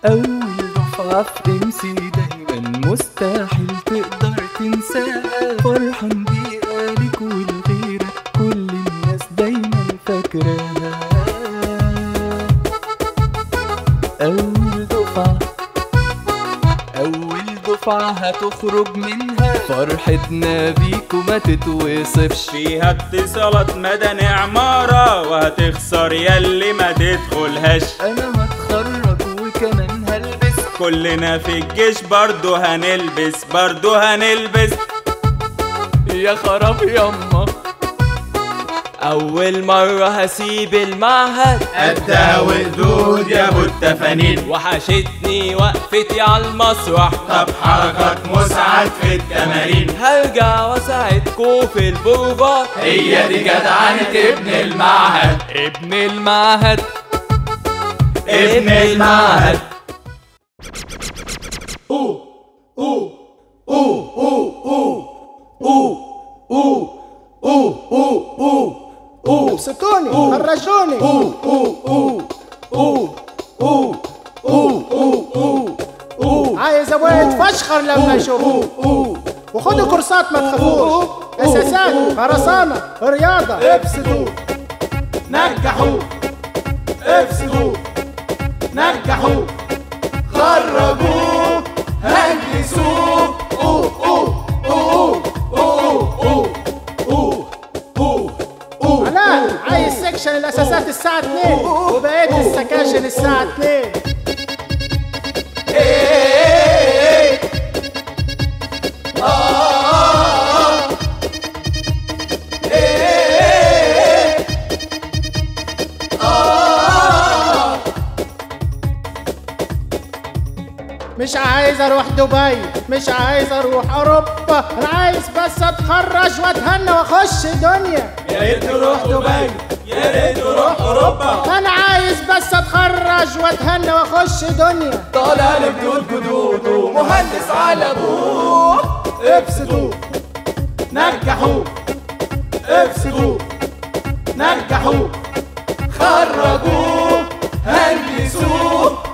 أول دفعة في امسي دايما مستحيل تقدر تنساها فرحان بيها ليك ولغيرك كل الناس دايما فاكراها أول دفعة أول دفعة هتخرج منها فرحتنا بيك وما تتوصفش فيها اتصالات مدني عمارة وهتخسر ياللي ما تدخلهاش أنا هتخرج وكمان هلبس كلنا في الجيش برضو هنلبس برضو هنلبس يا خراب يما أول مرة هسيب المعهد قدها وقدود يا ابو التفانين وحشتني وقفتي على المسرح طب حركات مسعد في التمارين هرجع واساعدكوا في البروفات هي دي جدعنة ابن المعهد ابن المعهد ابن المعهد ابسطوني خرجوني عايز ابويا يتفشخر لما يشوفوه وخدوا كورسات ما تخافوش اساسات خرسانه رياضه ابسطوا نجحوا افسدوا نجحوا خرجوا هندسوا أوه أوه أوه أوه أوه أوه أوه علاء عايز سكشن الاساسات الساعه 2 وبقيه السكاشن الساعه 2 مش عايز اروح دبي مش عايز اروح اوروبا انا عايز بس اتخرج واتهنى واخش دنيا يا ريت نروح دبي يا ريت نروح أوروبا انا عايز بس اتخرج واتهنى واخش دنيا طالع لجدود جدوده مهندس على أبوه افسدوا نجحوا افسدوا نجحوا خرجوا هندسوا